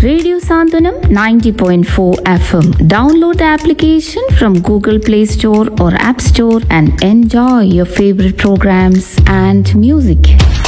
Radio Sandhanam 90.4 FM. Download the application from Google Play Store or App Store and enjoy your favorite programs and music.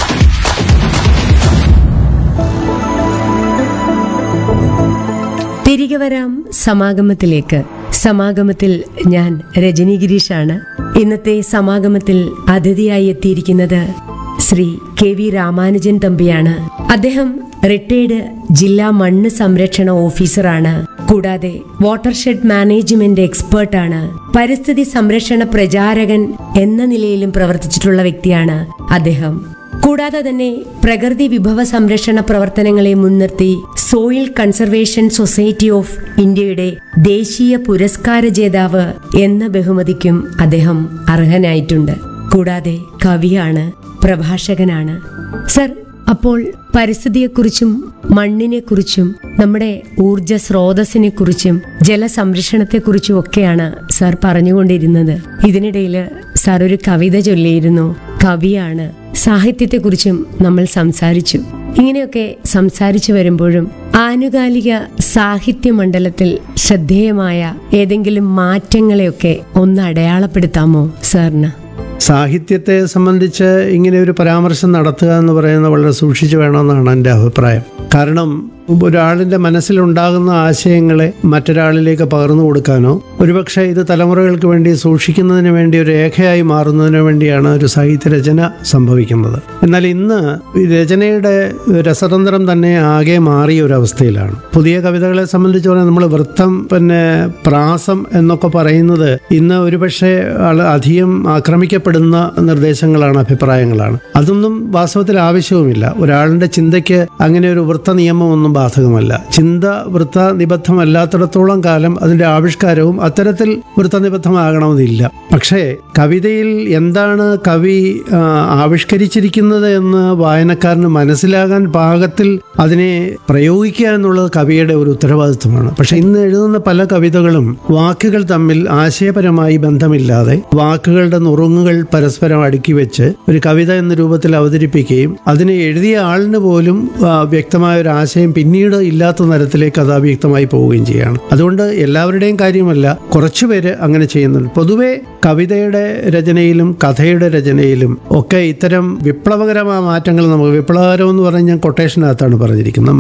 തിരികെ വരാം സമാഗമത്തിലേക്ക് സമാഗമത്തിൽ ഞാൻ രജനി ഗിരീഷാണ് ഇന്നത്തെ സമാഗമത്തിൽ അതിഥിയായി എത്തിയിരിക്കുന്നത് ശ്രീ കെ വി രാമാനുജൻ തമ്പിയാണ് അദ്ദേഹം റിട്ടയർഡ് ജില്ലാ മണ്ണ് സംരക്ഷണ ഓഫീസറാണ് കൂടാതെ വാട്ടർഷെഡ് മാനേജ്മെന്റ് എക്സ്പേർട്ടാണ് പരിസ്ഥിതി സംരക്ഷണ പ്രചാരകൻ എന്ന നിലയിലും പ്രവർത്തിച്ചിട്ടുള്ള വ്യക്തിയാണ് അദ്ദേഹം കൂടാതെ തന്നെ പ്രകൃതി വിഭവ സംരക്ഷണ പ്രവർത്തനങ്ങളെ മുൻനിർത്തി സോയിൽ കൺസർവേഷൻ സൊസൈറ്റി ഓഫ് ഇന്ത്യയുടെ ദേശീയ പുരസ്കാര ജേതാവ് എന്ന ബഹുമതിക്കും അദ്ദേഹം അർഹനായിട്ടുണ്ട് കൂടാതെ കവിയാണ് പ്രഭാഷകനാണ് സർ അപ്പോൾ പരിസ്ഥിതിയെക്കുറിച്ചും മണ്ണിനെക്കുറിച്ചും നമ്മുടെ ഊർജ സ്രോതസ്സിനെ കുറിച്ചും ജലസംരക്ഷണത്തെക്കുറിച്ചും ഒക്കെയാണ് സാർ പറഞ്ഞുകൊണ്ടിരുന്നത് ഇതിനിടയിൽ സാർ ഒരു കവിത ചൊല്ലിയിരുന്നു കവിയാണ് സാഹിത്യത്തെക്കുറിച്ചും നമ്മൾ സംസാരിച്ചു ഇങ്ങനെയൊക്കെ സംസാരിച്ചു വരുമ്പോഴും ആനുകാലിക സാഹിത്യ മണ്ഡലത്തിൽ ശ്രദ്ധേയമായ ഏതെങ്കിലും മാറ്റങ്ങളെയൊക്കെ ഒന്ന് അടയാളപ്പെടുത്താമോ സാറിന് സാഹിത്യത്തെ സംബന്ധിച്ച് ഇങ്ങനെ ഒരു പരാമർശം നടത്തുക എന്ന് പറയുന്നത് വളരെ സൂക്ഷിച്ചു വേണമെന്നാണ് എൻ്റെ അഭിപ്രായം കാരണം ഒരാളിൻ്റെ മനസ്സിലുണ്ടാകുന്ന ആശയങ്ങളെ മറ്റൊരാളിലേക്ക് പകർന്നു കൊടുക്കാനോ ഒരുപക്ഷെ ഇത് തലമുറകൾക്ക് വേണ്ടി സൂക്ഷിക്കുന്നതിന് വേണ്ടി ഒരു രേഖയായി മാറുന്നതിന് വേണ്ടിയാണ് ഒരു സാഹിത്യ രചന സംഭവിക്കുന്നത് എന്നാൽ ഇന്ന് ഈ രചനയുടെ രസതന്ത്രം തന്നെ ആകെ മാറിയ ഒരു അവസ്ഥയിലാണ് പുതിയ കവിതകളെ സംബന്ധിച്ച് പറഞ്ഞാൽ നമ്മൾ വൃത്തം പിന്നെ പ്രാസം എന്നൊക്കെ പറയുന്നത് ഇന്ന് ഒരുപക്ഷെ ആള് അധികം ആക്രമിക്കപ്പെടുന്ന നിർദ്ദേശങ്ങളാണ് അഭിപ്രായങ്ങളാണ് അതൊന്നും വാസ്തവത്തിൽ ആവശ്യവുമില്ല ഒരാളുടെ ചിന്തയ്ക്ക് അങ്ങനെ ഒരു വൃത്ത നിയമമൊന്നും ബാധകമല്ല ചിന്ത വൃത്ത നിബദ്ധമല്ലാത്തിടത്തോളം കാലം അതിൻ്റെ ആവിഷ്കാരവും അത്തരത്തിൽ വൃത്ത നിബദ്ധമാകണമെന്നില്ല പക്ഷേ കവിതയിൽ എന്താണ് കവി ആ, ആവിഷ്കരിച്ചിരിക്കുന്നത് എന്ന് വായനക്കാരന് മനസ്സിലാകാൻ പാകത്തിൽ അതിനെ പ്രയോഗിക്കുക എന്നുള്ളത് കവിയുടെ ഒരു ഉത്തരവാദിത്വമാണ് പക്ഷെ ഇന്ന് എഴുതുന്ന പല കവിതകളും വാക്കുകൾ തമ്മിൽ ആശയപരമായി ബന്ധമില്ലാതെ വാക്കുകളുടെ നുറുങ്ങുകൾ പരസ്പരം അടുക്കി വെച്ച് ഒരു കവിത എന്ന രൂപത്തിൽ അവതരിപ്പിക്കുകയും അതിനെ എഴുതിയ ആളിന് പോലും ആ, വ്യക്തമായ ഒരു ആശയം പിന്നീട് ഇല്ലാത്ത തരത്തിലേക്ക് അത് അവ്യക്തമായി പോവുകയും ചെയ്യുകയാണ് അതുകൊണ്ട് എല്ലാവരുടെയും കാര്യമല്ല കുറച്ചുപേര് അങ്ങനെ ചെയ്യുന്നുണ്ട് പൊതുവെ കവിതയുടെ രചനയിലും കഥയുടെ രചനയിലും ഒക്കെ ഇത്തരം വിപ്ലവകരമായ മാറ്റങ്ങൾ നമുക്ക് വിപ്ലവകരം എന്ന് പറഞ്ഞ് ഞാൻ കൊട്ടേഷനകത്താണ് പറഞ്ഞിരിക്കുന്നത്